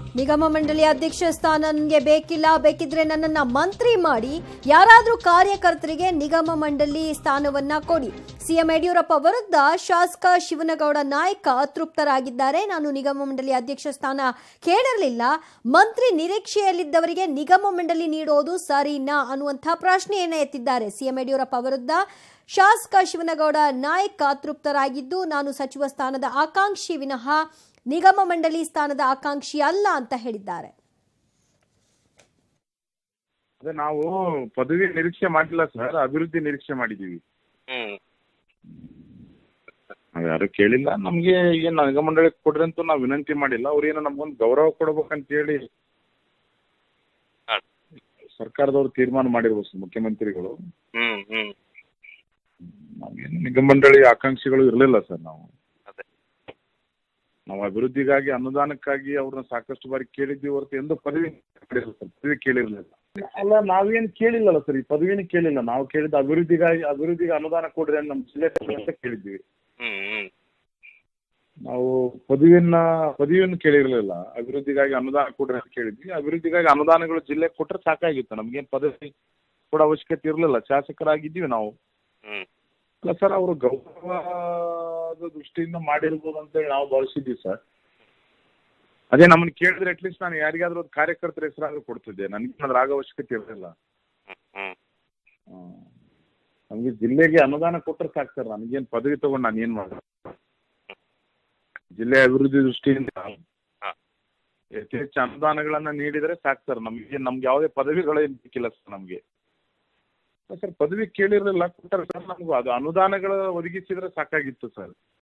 ನಿಗಮ ಮಂಡಳಿ ಅಧ್ಯಕ್ಷ ಸ್ಥಾನ ನನಗೆ ಬೇಕಿಲ್ಲ ಬೇಕಿದ್ರೆ ನನ್ನನ್ನ ಮಂತ್ರಿ ಮಾಡಿ ಯಾರಾದ್ರೂ ಕಾರ್ಯಕರ್ತರಿಗೆ ನಿಗಮ ಮಂಡಳಿ ಸ್ಥಾನವನ್ನ ಕೊಡಿ ಸಿಎಂ ಯಡಿಯೂರಪ್ಪ ವಿರುದ್ಧ ಶಾಸಕ ಶಿವನಗೌಡ ನಾಯ್ಕ ಅತೃಪ್ತರಾಗಿದ್ದಾರೆ ನಾನು ನಿಗಮ ಮಂಡಳಿ ಅಧ್ಯಕ್ಷ ಸ್ಥಾನ ಕೇಳಿರಲಿಲ್ಲ ಮಂತ್ರಿ ನಿರೀಕ್ಷೆಯಲ್ಲಿದ್ದವರಿಗೆ ನಿಗಮ ಮಂಡಳಿ ನೀಡೋದು ಸರಿನಾ ಅನ್ನುವಂಥ ಪ್ರಶ್ನೆಯನ್ನ ಎತ್ತಿದ್ದಾರೆ ಸಿಎಂ ಯಡಿಯೂರಪ್ಪ ವಿರುದ್ಧ ಶಾಸಕ ಶಿವನಗೌಡ ನಾಯ್ಕ ಅತೃಪ್ತರಾಗಿದ್ದು ನಾನು ಸಚಿವ ಸ್ಥಾನದ ಆಕಾಂಕ್ಷಿ ವಿನಃ ನಿಗಮ ಮಂಡಳಿ ಸ್ಥಾನದ ಆಕಾಂಕ್ಷಿ ಅಲ್ಲ ಅಂತ ಹೇಳಿದ್ದಾರೆ ಅದೇ ನಾವು ಪದವಿ ನಿರೀಕ್ಷೆ ಮಾಡಿಲ್ಲ ಸರ್ ಅಭಿವೃದ್ಧಿ ನಿರೀಕ್ಷೆ ಮಾಡಿದ್ದೀವಿ ಹ್ಮ್ ನಾವ್ ಯಾರು ಕೇಳಿಲ್ಲ ನಮ್ಗೆ ಏನ್ ನಿಗಮ ಮಂಡಳಿ ಕೊಡ್ರಿ ಅಂತ ನಾವು ವಿನಂತಿ ಮಾಡಿಲ್ಲ ಅವ್ರೇನೋ ನಮ್ಗೊಂದು ಗೌರವ ಕೊಡ್ಬೇಕಂತ ಹೇಳಿ ಹಾ. ಸರ್ಕಾರದವ್ರು ತೀರ್ಮಾನ ಮಾಡಿರ್ಬೋದು ಸರ್ ಮುಖ್ಯಮಂತ್ರಿಗಳು ಹ್ಮ್ ಹ್ಮ್ ನಮ್ಗೇನು ನಿಗಮ ಮಂಡಳಿ ಆಕಾಂಕ್ಷಿಗಳು ಇರಲಿಲ್ಲ ಸರ್ ನಾವು ಅದೇ. ನಾವು ಅಭಿವೃದ್ಧಿಗಾಗಿ ಅನುದಾನಕ್ಕಾಗಿ ಅವ್ರನ್ನ ಸಾಕಷ್ಟು ಬಾರಿ ಕೇಳಿದ್ವಿ ಹೊರತು ಎಂದು ಪದವಿ ಮಾಡಿಲ್ಲ ಸರ್ ಪದವಿ ಕೇಳಿರ್ಲಿಲ್ಲ ಅಲ್ಲ ನಾವೇನು ಕೇಳಿಲ್ಲಲ್ಲ ಸರ್ ಈ ಪದವಿನ ಕೇಳಿಲ್ಲ ನಾವು ಕೇಳಿದ ಅಭಿವೃದ್ಧಿಗಾಗಿ ಅಭಿವೃದ್ಧಿಗೆ ಅನುದಾನ ಕೊಡ್ರಿ ಅಂತ ನಮ್ಮ ಜಿಲ್ಲೆ ಅಂತ ಕೇಳಿದ್ವಿ ಹ್ಮ್ ಹ್ಮ್ ನಾವು ಪದವಿಯನ್ನ ಪದವಿಯನ್ನು ಕೇಳಿರ್ಲಿಲ್ಲ ಅಭಿವೃದ್ಧಿಗಾಗಿ ಅನುದಾನ ಕೊಡ್ರಿ ಅಂತ ಕೇಳಿದ್ವಿ ಅಭಿವೃದ್ಧಿಗಾಗಿ ಅನುದಾನಗಳು ಜಿಲ್ಲೆಗೆ ಕೊಟ್ರೆ ಸಾಕಾಗಿತ್ತು ನಮ್ಗೇನು ಪದವಿ ಕೊಡೋ ಅವಶ್ಯಕತೆ ಇರಲಿಲ್ಲ ಶಾಸಕರಾಗಿದ್ದೀವಿ ನಾವು ಹ್ಮ್ ಅಲ್ಲ ಸರ್ ಅವರು ಗೌರವದ ದೃಷ್ಟಿಯಿಂದ ಮಾಡಿರ್ಬೋದು ಅಂತೇಳಿ ನಾವು ಭಾವಿಸಿದ್ವಿ ಸರ್ ಅದೇ ನಮ್ಮನ್ನ ಕೇಳಿದ್ರೆ ಅಟ್ಲೀಸ್ಟ್ ನಾನು ಯಾರಿಗಾದ್ರೂ ಒಂದು ಕಾರ್ಯಕರ್ತರ ಹೆಸರಾದ್ರೂ ಕೊಡ್ತಿದ್ದೆ ನನಗೆ ಅದ್ರ ಆಗೋ ಅವಶ್ಯಕತೆ ಇರಲಿಲ್ಲ ಹ್ಮ್ ಹ್ಮ್ ನಮಗೆ ಜಿಲ್ಲೆಗೆ ಅನುದಾನ ಕೊಟ್ಟರೆ ಸಾಕು ಸರ್ ನನಗೇನು ಪದವಿ ತಗೊಂಡು ನಾನು ಏನು ಮಾಡೋದು ಜಿಲ್ಲೆ ಅಭಿವೃದ್ಧಿ ದೃಷ್ಟಿಯಿಂದ ಹಾ. ಹೆಚ್ಚು ಹೆಚ್ಚು ಅನುದಾನಗಳನ್ನ ನೀಡಿದರೆ ಸಾಕು ಸರ್ ನಮಗೆ ನಮ್ಗೆ ಯಾವುದೇ ಪದವಿಗಳು ಏನ್ ಬೇಕಿಲ್ಲ ಸರ್ ನಮಗೆ ಸರ್ ಪದವಿ ಕೇಳಿರಲಿಲ್ಲ ಕೊಟ್ಟರೆ ಸರ್ ನಮ್ಗೆ ಅದು ಅನುದಾನಗಳು ಒದಗಿಸಿದ್ರೆ ಸಾಕಾಗಿತ್ತು ಸರ್